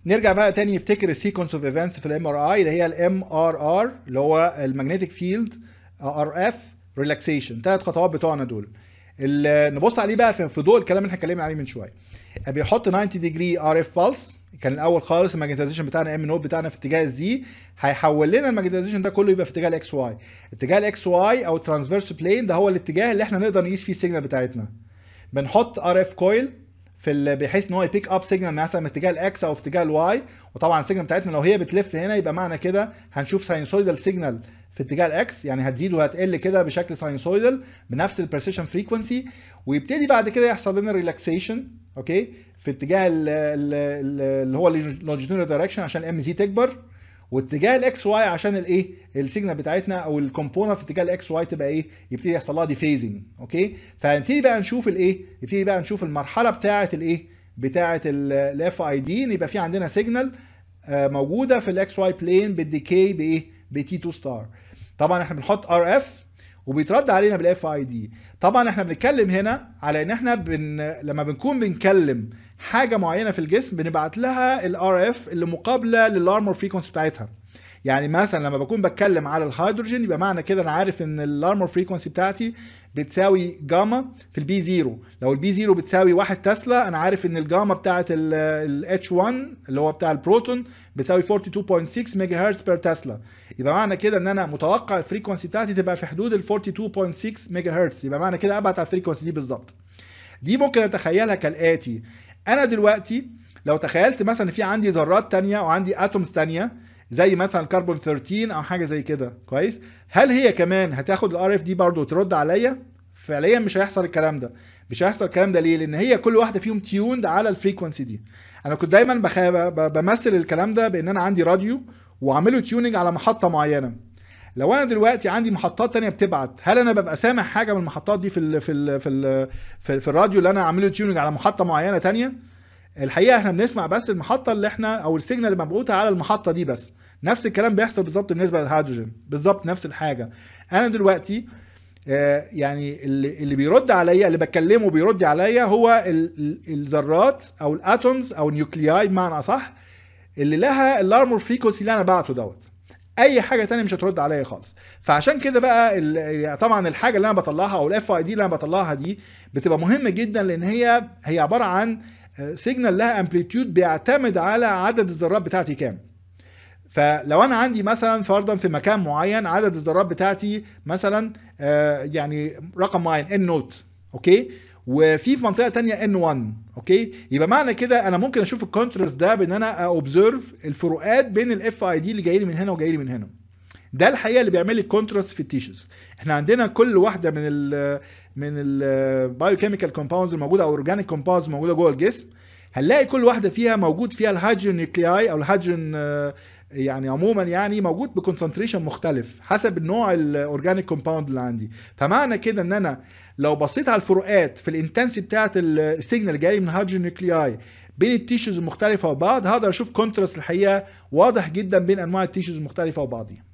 نرجع بقى تاني نفتكر السيكونس اوف ايفنتس في الام ار اي اللي هي الام ار ار اللي هو المagnetic فيلد ار اف ريلاكسيشن ثلاث خطوات بتوعنا دول اللي نبص عليه بقى في في ضوء الكلام اللي احنا اتكلمنا عليه من شويه بيحط 90 ديجري ار اف بالس كان الاول خالص الماجنتيزيشن بتاعنا ام نود بتاعنا في اتجاه الزي هيحول لنا الماجنتيزيشن ده كله يبقى في اتجاه الاكس واي اتجاه الاكس واي او الترانسفيرس بلين ده هو الاتجاه اللي احنا نقدر نقيس فيه السيجنال بتاعتنا بنحط ار اف كويل في ال- بحيث ان هو يبيك اب سيجنال مثلا من اتجاه الاكس او في اتجاه الواي وطبعا السيجنال بتاعتنا لو هي بتلف هنا يبقى معنى كده هنشوف ساينسويدال سيجنال في اتجاه الاكس يعني هتزيد وهتقل كده بشكل ساينسويدال بنفس البرسيشن فريكونسي ويبتدي بعد كده يحصل لنا ريلاكسيشن اوكي في اتجاه ال- ال- ال- اللي هو اللونجيتودينال دايركشن عشان الام زي تكبر واتجاه الاكس واي عشان الايه السيجنال بتاعتنا او الكومبوننت في اتجاه الاكس واي تبقى ايه يبتدي يحصل لها ديفيزنج اوكي فنبتدي بقى نشوف الايه نبتدي بقى نشوف المرحله بتاعه الايه بتاعه الاف اي دي يبقى في عندنا سيجنال موجوده في الاكس واي بلين بالديكي بايه بتي 2 ستار طبعا احنا بنحط ار اف وبيترد علينا بالاف اي دي طبعا احنا بنتكلم هنا على ان احنا بن... لما بنكون بنكلم حاجه معينه في الجسم بنبعت لها الار اف اللي مقابله للارمور فريكونسي بتاعتها يعني مثلا لما بكون بتكلم على الهيدروجين يبقى معنى كده انا عارف ان الارمور فريكونسي بتاعتي بتساوي جاما في البي زيرو لو البي زيرو بتساوي 1 تسلا انا عارف ان الجاما بتاعت الاتش 1 اللي هو بتاع البروتون بتساوي 42.6 ميجا هرتز بير تسلا يبقى معنى كده ان انا متوقع الفريكونسي بتاعتي تبقى في حدود ال 42.6 ميجا هرتز يبقى معنى كده ابعت على الفريكونسي دي بالظبط دي ممكن اتخيلها كالاتي انا دلوقتي لو تخيلت مثلا في عندي ذرات تانية او عندي اتومز تانية زي مثلا كربون 13 او حاجه زي كده كويس هل هي كمان هتاخد الار اف دي برضه وترد عليا فعليا مش هيحصل الكلام ده مش هيحصل الكلام ده ليه لان هي كل واحده فيهم تيوند على الفريكونسي دي انا كنت دايما بخ... ب- بمثل الكلام ده بان انا عندي راديو وعامله تيوننج على محطه معينه لو انا دلوقتي عندي محطات تانية بتبعت هل انا ببقى سامع حاجه من المحطات دي في ال في ال في ال في, في الراديو اللي انا عامله تيوننج على محطه معينه تانية الحقيقه احنا بنسمع بس المحطه اللي احنا او السيجنال اللي مبعوثه على المحطه دي بس نفس الكلام بيحصل بالظبط بالنسبه للهيدروجين بالظبط نفس الحاجه انا دلوقتي آه، يعني اللي اللي بيرد عليا اللي بكلمه بيرد عليا هو ال- ال- الذرات او الاتومز او النيوكلياي بمعنى اصح اللي لها الارمور فريكونسي اللي انا بعته دوت اي حاجه تانية مش هترد عليا خالص فعشان كده بقى ال- طبعا الحاجه اللي انا بطلعها او الاف اي دي اللي انا بطلعها دي بتبقى مهمه جدا لان هي هي عباره عن سيجنال لها امبليتيود بيعتمد على عدد الذرات بتاعتي كام فلو انا عندي مثلا فرضا في مكان معين عدد الذرات بتاعتي مثلا آه، يعني رقم معين ان نوت اوكي وفي في منطقه تانية ان 1 اوكي يبقى معنى كده انا ممكن اشوف الكونتراست ده بان انا اوبزرف الفروقات بين الاف اي دي اللي جاي لي من هنا وجاي لي من هنا ده الحقيقه اللي بيعمل لي الكونتراست في التيشوز احنا عندنا كل واحده من ال من البايوكيميكال كومباوندز الموجوده او اورجانيك كومباوندز موجوده جوه الجسم هنلاقي كل واحده فيها موجود فيها الهيدروجين نيوكلياي او الهيدروجين آه، يعني عموما يعني موجود بكونسنتريشن مختلف حسب النوع الاورجانيك كومباوند اللي عندي فمعنى كده ان انا لو بصيت على الفروقات في الانتنسي بتاعه السيجنال اللي جاي من الهيدروجين نيوكلياي بين التيشوز المختلفه وبعض هقدر اشوف كونتراست الحقيقه واضح جدا بين انواع التيشوز المختلفه وبعضيها